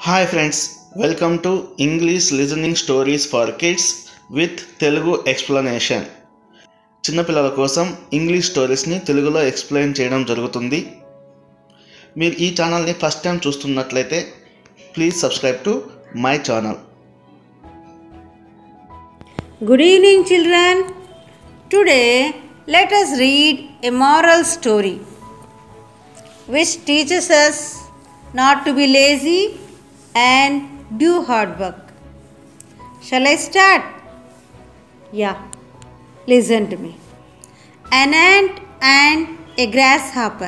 Hi friends welcome to English listening stories for kids with Telugu explanation చిన్నపిల్లల కోసం English స్టోరీస్ని తెలుగులో explain చేయడం జరుగుతుంది మీరు ఈ ఛానల్ని ఫస్ట్ టైం చూస్తున్నట్లయితే please subscribe to my channel Good evening, children. Today, let us read a moral story which teaches us not to be lazy and do hard work. Shall I start? Yeah, listen to me. An ant and a grasshopper.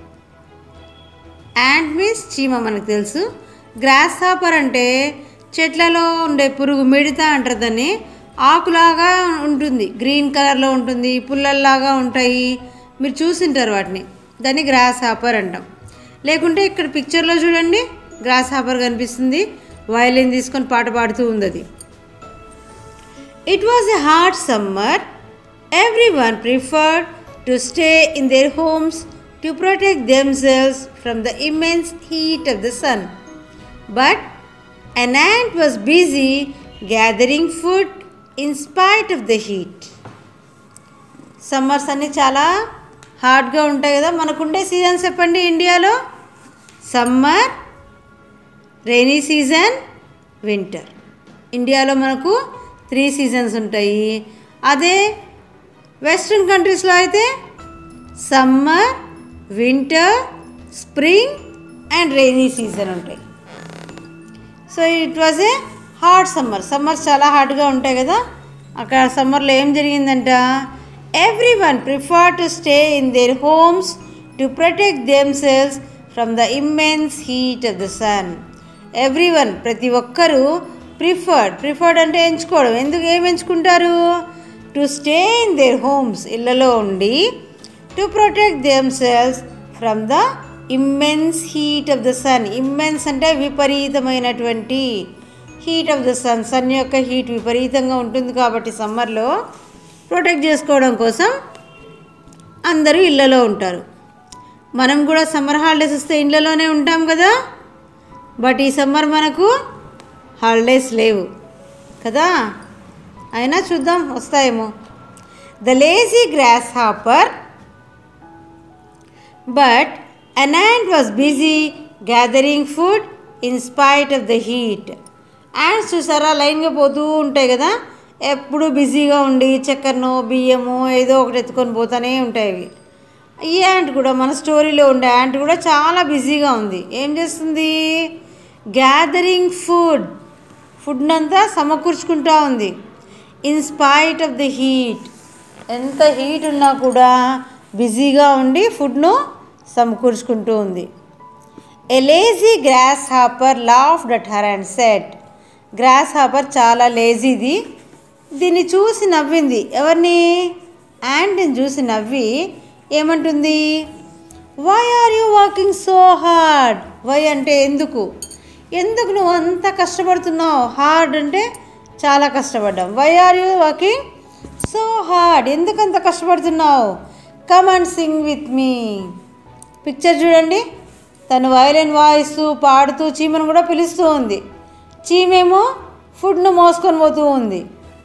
Ant means చీమ మనకు తెలుసు gross hopper అంటే చెట్లలో ఉండే పురుగు మిడత అంటారు దాన్ని ఆకులాగా ఉంటుంది గ్రీన్ కలర్లో ఉంటుంది పుల్లల్లాగా ఉంటాయి మీరు చూసింటారు వాటిని దాన్ని గ్రాస్ హాపర్ అంటాం లేకుంటే ఇక్కడ పిక్చర్లో చూడండి గ్రాస్ హాపర్ కనిపిస్తుంది వయలిన్ తీసుకొని పాట పాడుతూ ఉంది అది It was a hot summer. Everyone preferred to stay in their homes to protect themselves from the immense heat of the sun. But an ant was busy gathering food in spite of the heat. Summers అన్నీ చాలా హాట్గా ఉంటాయి కదా మనకుండే seasons చెప్పండి ఇండియాలో summer rainy season winter ఇండియాలో మనకు త్రీ సీజన్స్ ఉంటాయి అదే వెస్ట్రన్ కంట్రీస్లో అయితే summer winter spring and rainy season ఉంటాయి so it was a hot summer summers చాలా హాట్గా ఉంటాయి కదా అక్కడ సమ్మర్లో ఏం జరిగిందంట everyone prefer to stay in their homes to protect themselves from the immense heat of the sun everyone ప్రతి ఒక్కరూ ప్రిఫర్డ్ ప్రిఫర్డ్ అంటే ఎంచుకోవడం ఎందుకు ఏం ఎంచుకుంటారు to stay in their homes ఇళ్ళలో ఉండి to protect themselves from the immense heat of the sun immense అంటే విపరీతమైనటువంటి heat of the sun sun యొక్క హీట్ విపరీతంగా ఉంటుంది కాబట్టి సమ్మర్లో ప్రొటెక్ట్ చేసుకోవడం కోసం అందరూ ఇళ్ళలో ఉంటారు మనం కూడా సమ్మర్ హాలిడేస్ వస్తే ఇళ్ళలోనే ఉంటాం కదా బట్ ఈ సమ్మర్ మనకు హాలిడేస్ లేవు కదా అయినా చూద్దాం వస్తాయేమో the lazy grasshopper but an ant was busy gathering food in spite of the heat ants చూసారా లైన్గా పోతూ ఉంటాయి కదా ఎప్పుడు బిజీగా ఉండి చక్కెరను బియ్యము ఏదో ఒకటి ఎత్తుకొని పోతూనే ఉంటాయి అవి ఈ యాంట్ కూడా మన స్టోరీలో ఉండే యాంట్ కూడా చాలా బిజీగా ఉంది ఏం చేస్తుంది గ్యాదరింగ్ ఫుడ్ ఫుడ్నంతా సమకూర్చుకుంటా ఉంది in spite of the heat ఎంత హీట్ ఉన్నా కూడా బిజీగా ఉండి ఫుడ్ను సమకూర్చుకుంటూ ఉంది a lazy grasshopper laughed at her and said grasshopper చాలా లేజీది దీన్ని చూసి నవ్వింది ఎవరిని యాంట్ని చూసి నవ్వి ఏమంటుంది why are you walking so hard why అంటే ఎందుకు ఎందుకు నువ్వు అంత కష్టపడుతున్నావు హార్డ్ అంటే చాలా కష్టపడ్డాం why are you walking so hard ఎందుకు అంత కష్టపడుతున్నావు come and sing with me picture చూడండి తను వయలిన్ వాయిస్తూ పాడుతూ చీమను కూడా పిలుస్తూ ఉంది చీమేమో ఫుడ్ను మోసుకొని పోతూ ఉంది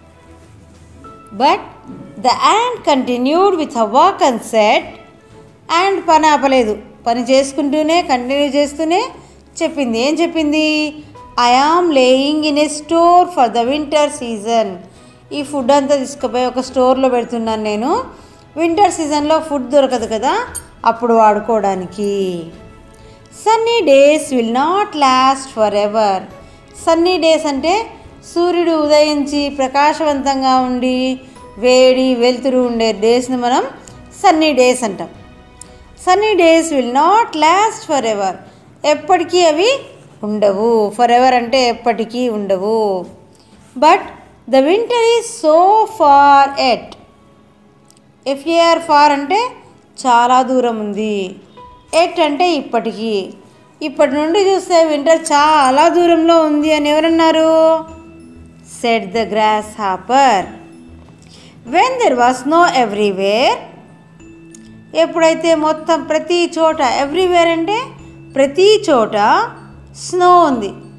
but the ant continued with a walk and said and పని ఆపలేదు పని చేసుకుంటూనే కంటిన్యూ చేస్తూనే చెప్పింది ఏం చెప్పింది I am laying in a store for the winter season ఈ ఫుడ్ అంతా తీసుకుపోయి ఒక స్టోర్లో పెడుతున్నాను నేను వింటర్ సీజన్లో ఫుడ్ దొరకదు కదా అప్పుడు వాడుకోవడానికి sunny days will not last forever sunny days అంటే సూర్యుడు ఉదయించి ప్రకాశవంతంగా ఉండి వేడి వెలుతురు ఉండే డేస్ని మనం సన్నీ డేస్ అంటాం sunny days will not last forever ఎప్పటికీ అవి ఉండవు ఫర్ ఎవర్ అంటే ఎప్పటికీ ఉండవు but the winter is so far at F A R far అంటే చాలా దూరం ఉంది ఎట్ అంటే ఇప్పటికీ ఇప్పటి నుండి చూస్తే వింటర్ చాలా దూరంలో ఉంది అని ఎవరన్నారు said the grasshopper when there was no everywhere ఎప్పుడైతే మొత్తం ప్రతి చోట ఎవ్రీవేర్ అంటే ప్రతి చోట స్నో ఉంది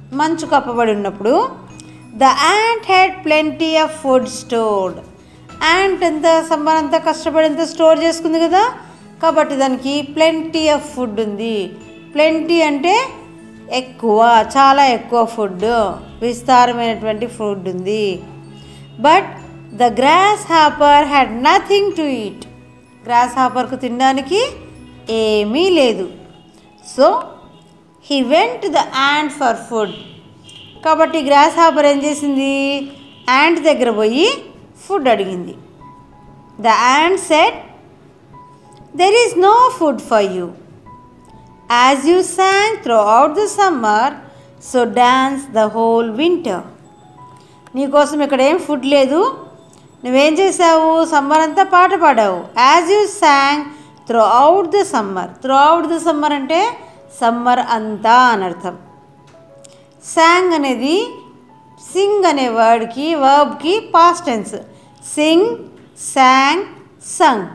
మంచు కప్పబడి ఉన్నప్పుడు the ant had plenty of food stored ant ఎంత సమ్మర్ అంతా కష్టపడి ఎంత స్టోర్ చేసుకుంది కదా కాబట్టి దానికి ప్లెంటీ ఆఫ్ ఫుడ్ ఉంది ప్లెంటీ అంటే ఎక్కువ చాలా ఎక్కువ ఫుడ్ విస్తారమైనటువంటి ఫుడ్ ఉంది but the grasshopper had nothing to eat గ్రాస్ హాపర్కు తినడానికి ఏమీ లేదు so he went the ant for food కాబట్టి గ్రాస్ హాపర్ ఏం చేసింది యాంట్ దగ్గర పోయి ఫుడ్ అడిగింది the ant said there is no food for you as you sang throughout the summer so dance the whole winter నీకోసం ఇక్కడ ఏం food లేదు నువ్వేం చేసావు సమ్మర్ అంతా పాట పాడావు as you sang throughout the summer throughout the summer అంటే సమ్మర్ అంతా అని అర్థం శాంగ్ అనేది సింగ్ అనే వర్డ్కి వర్బ్కి past tense sing sang sung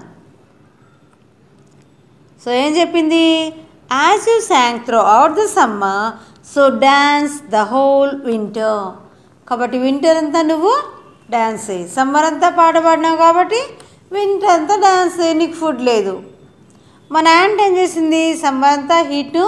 so ఏం చెప్పింది as you sang throughout the summer so dance the whole winter కాబట్టి వింటర్ అంతా నువ్వు డ్యాన్స్ చేయి సమ్మర్ అంతా పాట పాడినావు కాబట్టి వింటర్ అంతా డ్యాన్స్ చేయి నీకు ఫుడ్ లేదు మన యాంట్ ఏం చేసింది సమ్మర్ అంతా హీట్ను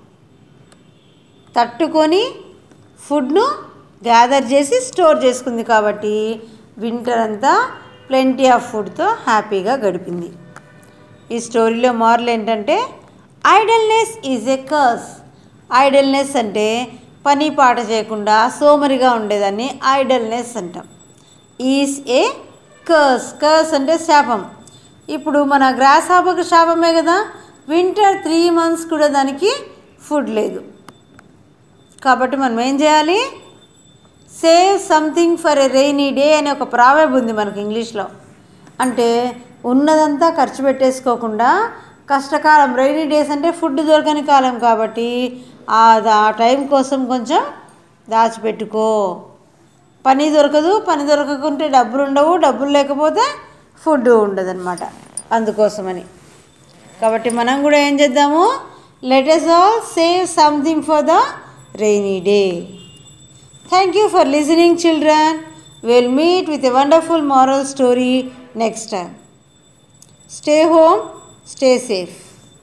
తట్టుకొని ఫుడ్ను గ్యాదర్ చేసి స్టోర్ చేసుకుంది కాబట్టి వింటర్ అంతా ప్లెంటీ ఆఫ్ ఫుడ్తో హ్యాపీగా గడిపింది ఈ స్టోరీలో మారల్ ఏంటంటే ఐడల్నెస్ ఈజ్ ఎ కర్స్ ఐడల్నెస్ అంటే పని పాట చేయకుండా సోమరిగా ఉండేదాన్ని ఐడల్నెస్ అంటాం ఈజ్ ఏ కర్స్ కర్స్ అంటే శాపం ఇప్పుడు మన గ్రాస్ హాపకు శాపమే కదా వింటర్ త్రీ మంత్స్ కూడా దానికి ఫుడ్ లేదు కాబట్టి మనం ఏం చేయాలి save something for a rainy day అనే ఒక ప్రావెబ్ ఉంది మనకు ఇంగ్లీష్లో అంటే ఉన్నదంతా ఖర్చు పెట్టేసుకోకుండా కష్టకాలం రైనీ డేస్ అంటే ఫుడ్ దొరకని కాలం కాబట్టి ఆ ఆ టైం కోసం కొంచెం దాచిపెట్టుకో పని దొరకదు పని దొరకకుంటే డబ్బులు ఉండవు డబ్బులు లేకపోతే ఫుడ్ ఉండదన్నమాట అందుకోసమని కాబట్టి మనం కూడా ఏం చేద్దాము let us all save something for the rainy day thank you for listening children will meet with a wonderful moral story next time stay home stay safe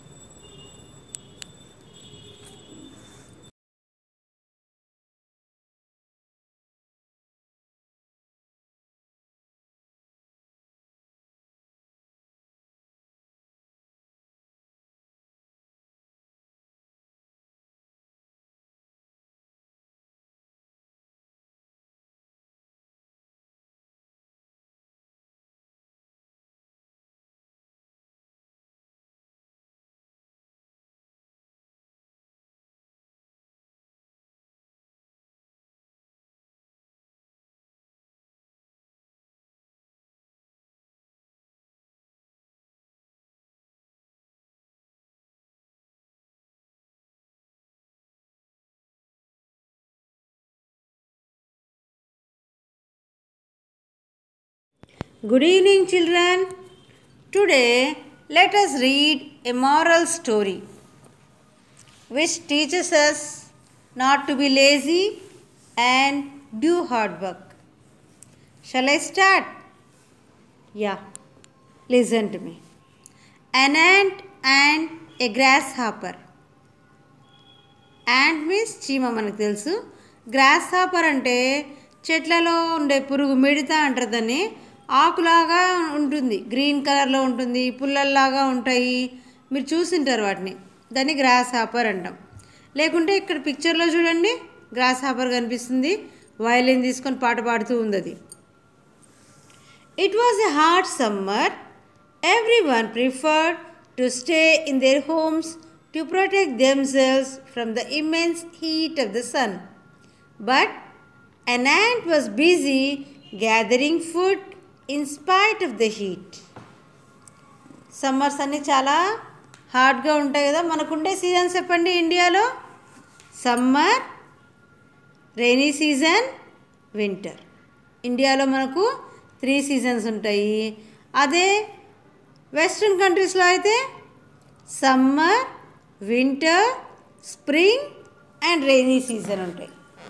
Good evening, children. Today, let us read a moral story which teaches us not to be lazy and do hard work. Shall I start? Yeah. Listen to me. An ant and a grasshopper. Ant means చీమ మనకు తెలుసు gross hopper అంటే చెట్లలో ఉండే పురుగు మిడత అంటారు దాన్ని ఆకులాగా ఉంటుంది గ్రీన్ కలర్లో ఉంటుంది పుల్లల్లాగా ఉంటాయి మీరు చూసింటారు వాటిని దాన్ని గ్రాస్ హాపర్ అంటాం లేకుంటే ఇక్కడ పిక్చర్లో చూడండి గ్రాస్ హాపర్ కనిపిస్తుంది వయలిన్ తీసుకొని పాట పాడుతూ ఉంది అది It was a hot summer. Everyone preferred to stay in their homes to protect themselves from the immense heat of the sun. But an ant was busy gathering food in spite of the heat. Summers అన్నీ చాలా హాట్గా ఉంటాయి కదా మనకుండే seasons చెప్పండి ఇండియాలో summer rainy season winter ఇండియాలో మనకు త్రీ సీజన్స్ ఉంటాయి అదే వెస్ట్రన్ కంట్రీస్లో అయితే summer winter spring and rainy season ఉంటాయి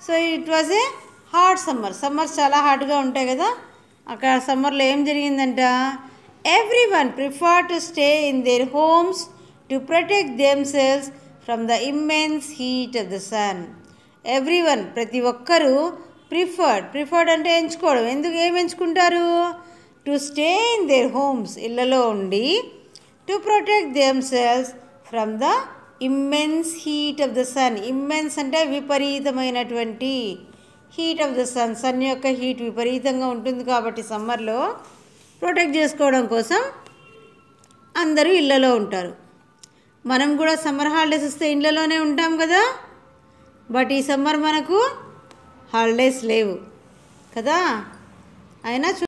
so it was a hot summer summers చాలా హాట్గా ఉంటాయి కదా అక్కడ సమ్మర్లో ఏం జరిగిందంట everyone prefer to stay in their homes to protect themselves from the immense heat of the sun everyone ప్రతి ఒక్కరూ ప్రిఫర్డ్ ప్రిఫర్డ్ అంటే ఎంచుకోవడం ఎందుకు ఏం ఎంచుకుంటారు to stay in their homes ఇళ్ళలో ఉండి to protect themselves from the immense heat of the sun immense అంటే విపరీతమైనటువంటి heat of the sun sun యొక్క హీట్ విపరీతంగా ఉంటుంది కాబట్టి సమ్మర్లో ప్రొటెక్ట్ చేసుకోవడం కోసం అందరూ ఇళ్ళలో ఉంటారు మనం కూడా సమ్మర్ హాలిడేస్ వస్తే ఇళ్ళలోనే ఉంటాం కదా బట్ ఈ సమ్మర్ మనకు హాలిడేస్ లేవు కదా అయినా చూ